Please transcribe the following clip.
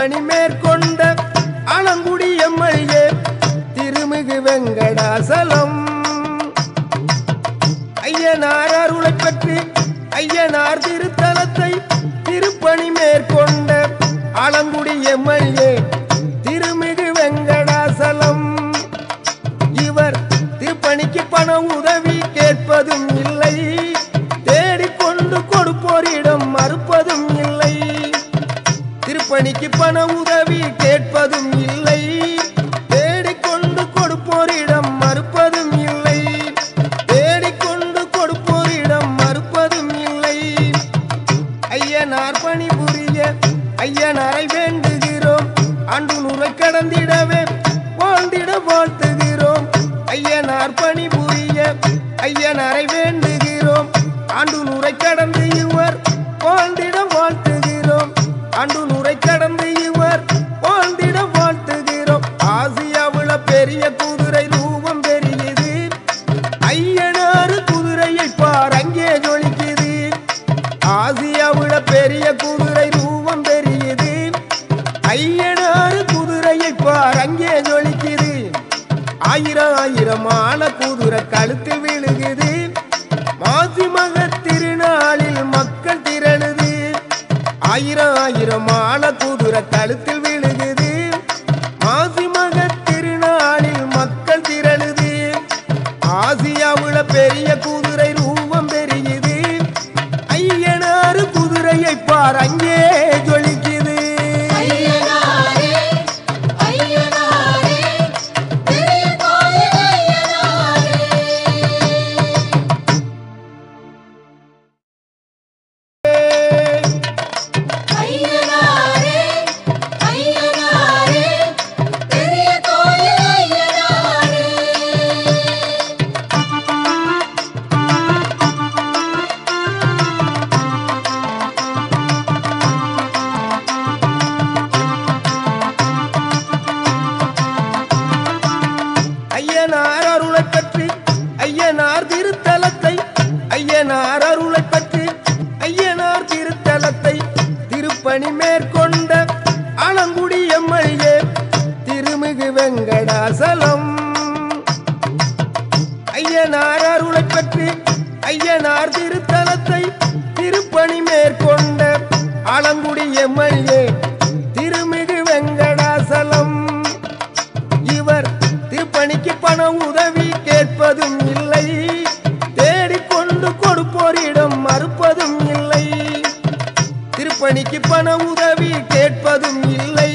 திருப்பணி மேற்கொண்ட ஆலங்குடி எம்எல்ஏ திருமிகு வெங்கடாசலம் ஐயனார் அருளை பற்றி ஐயனார் திருத்தலத்தை திருப்பணி மேற்கொண்ட ஆலங்குடி எம்எல்ஏ திருமிகு வெங்கடாசலம் இவர் திருப்பணிக்கு பண உதவி கேட்பதும் இல்லை தேடிக்கொண்டு கொடுப்போரிடம் மறுப்பதும் இல்லை திருப்பணிக்கு பண உதவி கேட்பதும் இல்லை தேடிக்கொண்டு கொடுப்போரிடம் மறுப்பதும் இல்லை தேடிக்கொண்டு கொடுப்போரிடம் மறுப்பதும் இல்லை ஐயனார் பணி புரிய ஐயனாரை வேண்டுகிறோம் அன்று நுரை கடந்திடவே வாழ்ந்திட வாழ்த்துகிறோம் ஐயனார் பணி புரிய ஐயனாரை வேண்டுகிறோம் ஆண்டு நுரை கடந்து இவர் வாழ்ந்திட வாழ்த்துகிறோம் ஆண்டு நுரை கடந்து இவர் வாழ்ந்திட வாழ்த்துகிறோம் ஆசியாவுல பெரிய குதிரை ரூபம் பெரியது ஐயனாறு குதிரையை பார் அங்கே ஜொலிக்குது ஆசியாவுல பெரிய குதிரை ரூபம் பெரியது ஐயனாறு குதிரையை பார் அங்கே ஜொலிக்குது ஆயிரம் ஆயிரம் ஆன குதிரை கழுத்தில் விழுகுது மாசி மக திருநாளில் மக்கள் திரளுது ஆயிரம் ஆயிரம் ஆன குதிரை கழுத்தில் விழுகுது மாசி மக திருநாளில் மக்கள் திரளுது ஆசியாவுல பெரிய குதிரை ரூபம் பெரியுது ஐயனாறு குதிரையை பார் அங்கே ஜொலிக்குது ஐயனாரே ஐயனாரே பெரிய கோயில் ஐயனாரே ஐயனாரே ஐயனாரே பெரிய கோயில் ஐயனாரே ஐயனார் அருளை பற்றி ஐயனார் திருத்தலத்தை ஐயனார் அருளை பற்றி ஐயனார் திருத்தலத்தை திருப்பணி மேற்கொண்ட ஆலங்குடி எம்எல்ஏ திருமிகு வெங்கடாசலம் ஐயனார் அருளை பற்றி ஐயனார் திருத்தலத்தை திருப்பணி மேற்கொண்ட ஆலங்குடி எம்எல்ஏ திருமிகு வெங்கடாசலம் இவர் திருப்பணிக்கு பண உதவி கேட்பதும் இல்லை தேடிக்கொண்டு கொடுப்போரிடம் மறுப்பதும் இல்லை திருப்பணிக்கு பண உதவி கேட்பதும் இல்லை